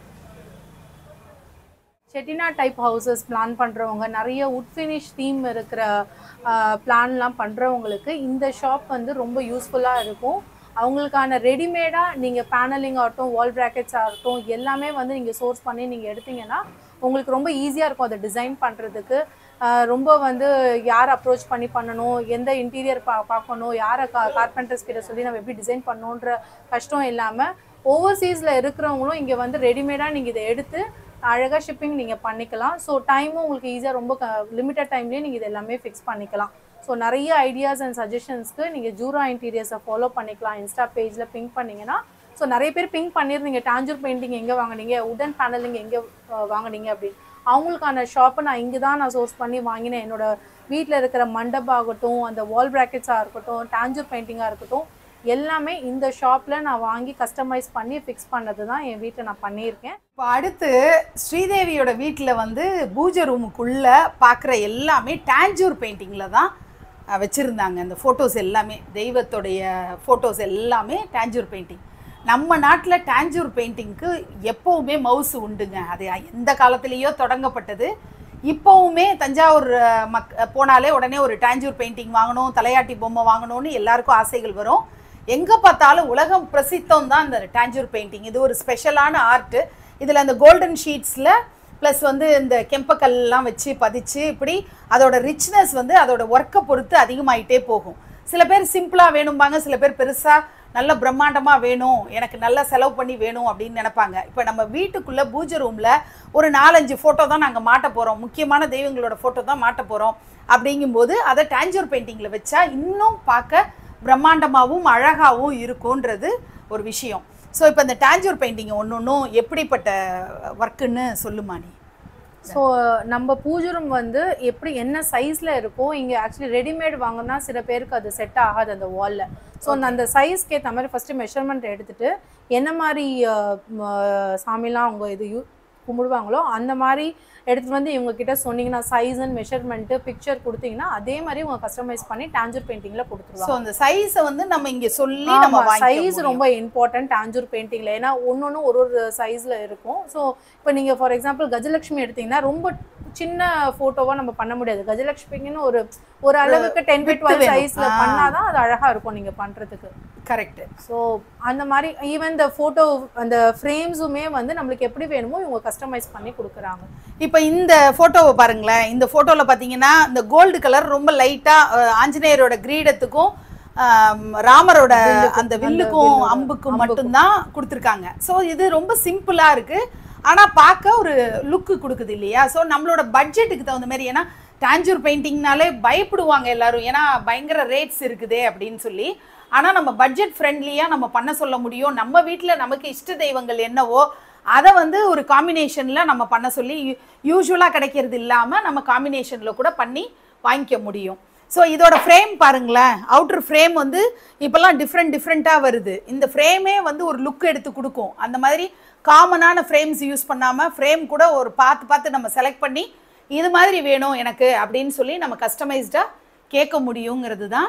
C: செட்டிநாட் டைப் ஹவுசஸ் பிளான் பண்ணுறவங்க நிறைய உட் ஃபினிஷ் தீம் இருக்கிற பிளான்லாம் பண்ணுறவங்களுக்கு இந்த ஷாப் வந்து ரொம்ப யூஸ்ஃபுல்லாக இருக்கும் அவங்களுக்கான ரெடிமேடாக நீங்கள் பேனலிங் ஆகட்டும் வால் ப்ராக்கெட்ஸ் ஆகட்டும் எல்லாமே வந்து நீங்கள் சோர்ஸ் பண்ணி நீங்கள் எடுத்தீங்கன்னா உங்களுக்கு ரொம்ப ஈஸியாக இருக்கும் அதை டிசைன் பண்ணுறதுக்கு ரொம்ப வந்து யார் அப்ரோச் பண்ணி பண்ணணும் எந்த இன்டீரியர் பா பார்க்கணும் யாரை கா கார்பெண்டர்ஸ் கிட்ட சொல்லி நம்ம எப்படி டிசைன் பண்ணணுன்ற கஷ்டம் இல்லாமல் ஓவர்சீஸில் இருக்கிறவங்களும் இங்கே வந்து ரெடிமேடாக நீங்கள் இதை எடுத்து அழகாக ஷிப்பிங் நீங்கள் பண்ணிக்கலாம் ஸோ டைமும் உங்களுக்கு ஈஸியாக ரொம்ப லிமிட்டட் டைம்லேயே நீங்கள் இது எல்லாமே ஃபிக்ஸ் பண்ணிக்கலாம் ஸோ நிறைய ஐடியாஸ் அண்ட் சஜஷன்ஸ்க்கு நீங்கள் ஜூரா இன்டீரியர்ஸை ஃபாலோ பண்ணிக்கலாம் இன்ஸ்டா பேஜில் பிங்க் பண்ணிங்கன்னா ஸோ நிறைய பேர் பிங்க் பண்ணியிருந்தீங்க டாஞ்சூர் பெயிண்டிங் எங்கே வாங்குனீங்க உடன் பேனலிங் எங்கே அஹ், வாங்குனீங்க அப்படின்னு அவங்களுக்கான ஷாப்பை நான் இங்கே தான் நான் சோர்ஸ் பண்ணி வாங்கினேன் என்னோட வீட்டில் இருக்கிற மண்டபம் ஆகட்டும் அந்த வால் ப்ராக்கெட்ஸாக இருக்கட்டும் டாஞ்சூர் பெயிண்டிங்காக இருக்கட்டும் எல்லாமே இந்த ஷாப்பில் நான் வாங்கி கஸ்டமைஸ் பண்ணி ஃபிக்ஸ் பண்ணது தான் என் வீட்டில் நான் பண்ணியிருக்கேன்
A: இப்போ அடுத்து ஸ்ரீதேவியோட வீட்டில் வந்து பூஜை ரூமுக்குள்ளே பார்க்குற எல்லாமே டாஞ்சூர் பெயிண்டிங்கில் தான் அஹ், வச்சிருந்தாங்க அந்த ஃபோட்டோஸ் எல்லாமே தெய்வத்துடைய ஃபோட்டோஸ் எல்லாமே டாஞ்சூர் பெயிண்டிங் நம்ம நாட்டில் டாஞ்சூர் பெயிண்டிங்க்கு எப்போவுமே மவுசு உண்டுங்க அது எந்த காலத்துலேயோ தொடங்கப்பட்டது இப்போவுமே தஞ்சாவூர் அஹ், மக் போனாலே உடனே ஒரு டாஞ்சூர் பெயிண்டிங் வாங்கணும் தலையாட்டி பொம்மை வாங்கணும்னு எல்லாருக்கும் ஆசைகள் வரும் எங்கே பார்த்தாலும் உலகம் பிரசித்தம் தான் இந்த டாஞ்சூர் பெயிண்டிங் இது ஒரு ஸ்பெஷலான ஆர்ட்டு இதில் அந்த கோல்டன் ஷீட்ஸில் ப்ளஸ் வந்து இந்த கெம்பக்கல்லாம் வச்சு பதிச்சு இப்படி அதோட ரிச்னஸ் வந்து அதோட ஒர்க்கை பொறுத்து அதிகமாயிட்டே போகும் சில பேர் சிம்பிளாக வேணும்பாங்க சில பேர் பெருசாக நல்ல பிரம்மாண்டமாக வேணும் எனக்கு நல்லா செலவு பண்ணி வேணும் அப்படின்னு நினைப்பாங்க இப்போ நம்ம வீட்டுக்குள்ளே பூஜை ரூமில் ஒரு நாலஞ்சு ஃபோட்டோ தான் நாங்கள் மாட்ட போகிறோம் முக்கியமான தெய்வங்களோட ஃபோட்டோ தான் மாட்ட போகிறோம் அப்படிங்கும்போது அதை டாஞ்சூர் பெயிண்டிங்கில் வச்சா இன்னும் பார்க்க பிரம்மாண்டமாகவும் அழகாகவும் இருக்கும்ன்றது ஒரு விஷயம் ஸோ இப்போ இந்த டாஞ்சூர் பெயிண்டிங் ஒன்று ஒன்றும் எப்படிப்பட்ட ஒர்க்குன்னு சொல்லுமா நீ
C: ஸோ நம்ம பூஜை ரூம் வந்து எப்படி என்ன சைஸில் இருக்கோ இங்கே ஆக்சுவலி ரெடிமேட் வாங்கினா சில பேருக்கு அது செட் ஆகாது அந்த வாலில் ஸோ அந்த சைஸ்க்கு ஏற்ற மாதிரி ஃபஸ்ட்டு மெஷர்மெண்ட் எடுத்துட்டு என்ன மாதிரி அஹ், ம- சாமிலாம் அவங்க இது யூ கும்பிடுவாங்களோ அந்த மாதிரி எடுத்துட்டு வந்து இவங்க கிட்ட சொன்னீங்கன்னா சைஸ் அண்ட் மெஷர்மெண்ட்டு பிக்சர் கொடுத்தீங்கன்னா அதே மாதிரி உங்க கஸ்டமைஸ் பண்ணி டாஞ்சூர் பெயிண்டிங்கில் கொடுத்துருவாங்க
A: ஸோ அந்த சைஸை வந்து நம்ம இங்கே சொல்லி நம்ம
C: சைஸ்
A: வாங்கிக்க
C: ரொம்ப இம்பார்ட்டன்ட் டாஞ்சூர் பெயிண்டிங்ல ஏன்னா ஒன்னொன்னு ஒரு ஒரு சைஸ்ல இருக்கும் ஸோ இப்போ நீங்க ஃபார் எக்ஸாம்பிள் கஜலட்சுமி எடுத்தீங்கன்னா ரொம்ப சின்ன போட்டோவா நம்ம பண்ண முடியாது கஜலட்சுமின்னு ஒரு ஒரு அளவுக்கு டென் பை டுவெல்
A: வேணும்.
C: சைஸ்ல
A: ஆ.
C: பண்ணாதான் அது அழகா இருக்கும் நீங்க பண்றதுக்கு
A: கரெக்ட்
C: ஸோ அந்த மாதிரி ஈவன் இந்த ஃபோட்டோ அந்த ஃப்ரேம்ஸுமே வந்து நம்மளுக்கு எப்படி வேணுமோ இவங்க கஸ்டமைஸ் பண்ணி கொடுக்குறாங்க
A: இப்போ இந்த ஃபோட்டோவை பாருங்களேன் இந்த ஃபோட்டோவில் பார்த்தீங்கன்னா இந்த கோல்டு கலர் ரொம்ப லைட்டாக ஆஞ்சநேயரோட கிரீடத்துக்கும் ஆம், ராமரோட அந்த வில்லுக்கும்
C: வில்லோட
A: அம்புக்கும்
C: அம்புக்கும்.
A: மட்டும்தான் கொடுத்துருக்காங்க ஸோ இது ரொம்ப சிம்பிளாக இருக்குது ஆனால் பார்க்க ஒரு லுக்கு கொடுக்குது இல்லையா ஸோ நம்மளோட பட்ஜெட்டுக்கு தகுந்த மாதிரி ஏன்னா டாஞ்சூர் பெயிண்டிங்னாலே பயப்படுவாங்க எல்லாரும் ஏன்னா பயங்கர ரேட்ஸ் இருக்குதே அப்படின்னு சொல்லி ஆனால் நம்ம பட்ஜெட் ஃப்ரெண்ட்லியாக நம்ம பண்ண சொல்ல முடியும் நம்ம வீட்டில் நமக்கு இஷ்ட தெய்வங்கள் என்னவோ அதை வந்து ஒரு காம்பினேஷனில் நம்ம பண்ண சொல்லி யூஸ்வலாக கிடைக்கிறது இல்லாமல் நம்ம காம்பினேஷனில் கூட பண்ணி வாங்கிக்க முடியும் ஸோ இதோட ஃப்ரேம் பாருங்களேன் அவுட்டர் ஃப்ரேம் வந்து இப்போல்லாம் டிஃப்ரெண்ட் டிஃப்ரெண்ட்டாக வருது இந்த ஃப்ரேமே வந்து ஒரு லுக் எடுத்து கொடுக்கும் அந்த மாதிரி காமனான ஃப்ரேம்ஸ் யூஸ் பண்ணாமல் ஃப்ரேம் கூட ஒரு பார்த்து பார்த்து நம்ம செலக்ட் பண்ணி இது மாதிரி வேணும் எனக்கு அப்படின்னு சொல்லி நம்ம கஸ்டமைஸ்டாக கேட்க முடியுங்கிறது தான்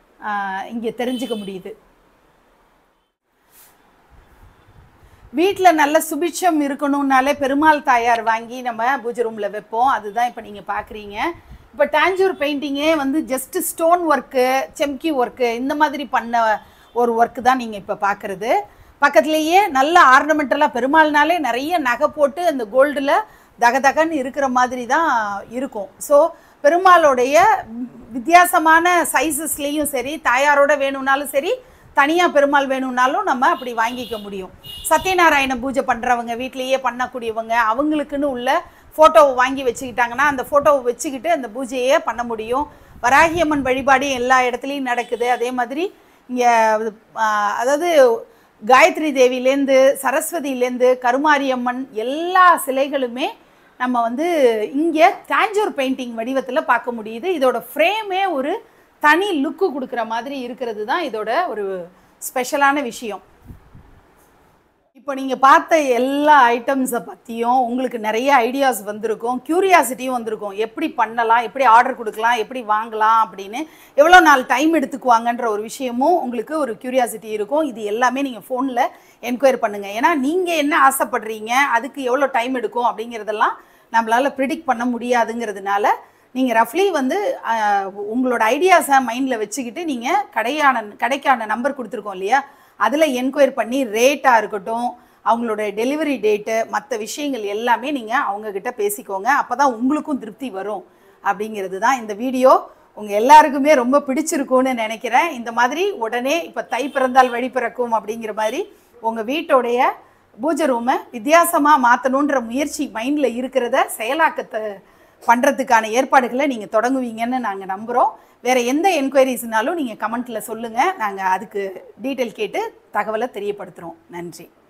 A: இங்கே தெரிஞ்சுக்க முடியுது வீட்டில் நல்ல சுபிட்சம் இருக்கணும்னாலே பெருமாள் தாயார் வாங்கி நம்ம பூஜை ரூமில் வைப்போம் அதுதான் இப்போ நீங்கள் பார்க்குறீங்க இப்போ டாஞ்சூர் பெயிண்டிங்கே வந்து ஜஸ்ட் ஸ்டோன் ஒர்க்கு செம்கி ஒர்க்கு இந்த மாதிரி பண்ண ஒரு ஒர்க்கு தான் நீங்கள் இப்போ பார்க்குறது பக்கத்துலேயே நல்ல ஆர்னமெண்டலாக பெருமாள்னாலே நிறைய நகை போட்டு அந்த கோல்டில் தகதகன்னு இருக்கிற மாதிரி தான் இருக்கும் ஸோ பெருமாளுடைய வித்தியாசமான சைஸஸ்லேயும் சரி தாயாரோட வேணும்னாலும் சரி தனியாக பெருமாள் வேணும்னாலும் நம்ம அப்படி வாங்கிக்க முடியும் சத்யநாராயண பூஜை பண்ணுறவங்க வீட்லேயே பண்ணக்கூடியவங்க அவங்களுக்குன்னு உள்ள ஃபோட்டோவை வாங்கி வச்சுக்கிட்டாங்கன்னா அந்த ஃபோட்டோவை வச்சுக்கிட்டு அந்த பூஜையே பண்ண முடியும் வராகியம்மன் வழிபாடு எல்லா இடத்துலையும் நடக்குது அதே மாதிரி இங்கே அதாவது காயத்ரி தேவிலேருந்து சரஸ்வதியிலேருந்து கருமாரியம்மன் எல்லா சிலைகளுமே நம்ம வந்து இங்கே தாஞ்சூர் பெயிண்டிங் வடிவத்தில் பார்க்க முடியுது இதோட ஃப்ரேமே ஒரு தனி லுக்கு கொடுக்குற மாதிரி இருக்கிறது தான் இதோட ஒரு ஸ்பெஷலான விஷயம் இப்போ நீங்கள் பார்த்த எல்லா ஐட்டம்ஸை பற்றியும் உங்களுக்கு நிறைய ஐடியாஸ் வந்திருக்கும் க்யூரியாசிட்டியும் வந்திருக்கும் எப்படி பண்ணலாம் எப்படி ஆர்டர் கொடுக்கலாம் எப்படி வாங்கலாம் அப்படின்னு எவ்வளோ நாள் டைம் எடுத்துக்குவாங்கன்ற ஒரு விஷயமும் உங்களுக்கு ஒரு க்யூரியாசிட்டி இருக்கும் இது எல்லாமே நீங்கள் ஃபோனில் என்கொயரி பண்ணுங்கள் ஏன்னா நீங்கள் என்ன ஆசைப்படுறீங்க அதுக்கு எவ்வளோ டைம் எடுக்கும் அப்படிங்கிறதெல்லாம் நம்மளால் ப்ரிடிக்ட் பண்ண முடியாதுங்கிறதுனால நீங்கள் ரஃப்லி வந்து அஹ், உங்களோட ஐடியாஸை மைண்டில் வச்சுக்கிட்டு நீங்கள் கடையான கடைக்கான நம்பர் கொடுத்துருக்கோம் இல்லையா அதில் என்கொயரி பண்ணி ரேட்டாக இருக்கட்டும் அவங்களோட டெலிவரி டேட்டு மற்ற விஷயங்கள் எல்லாமே நீங்கள் அவங்கக்கிட்ட பேசிக்கோங்க அப்போ தான் உங்களுக்கும் திருப்தி வரும் அப்படிங்கிறது தான் இந்த வீடியோ உங்கள் எல்லாருக்குமே ரொம்ப பிடிச்சிருக்கும்னு நினைக்கிறேன் இந்த மாதிரி உடனே இப்போ தை பிறந்தால் வழி பிறக்கும் அப்படிங்கிற மாதிரி உங்கள் வீட்டோடைய பூஜை ரூமை வித்தியாசமாக மாற்றணுன்ற முயற்சி மைண்டில் இருக்கிறத செயலாக்கத்தை பண்ணுறதுக்கான ஏற்பாடுகளை நீங்கள் தொடங்குவீங்கன்னு நாங்கள் நம்புகிறோம் வேறு எந்த என்கொயரிஸ்னாலும் நீங்கள் கமெண்ட்டில் சொல்லுங்கள் நாங்கள் அதுக்கு டீட்டெயில் கேட்டு தகவலை தெரியப்படுத்துகிறோம் நன்றி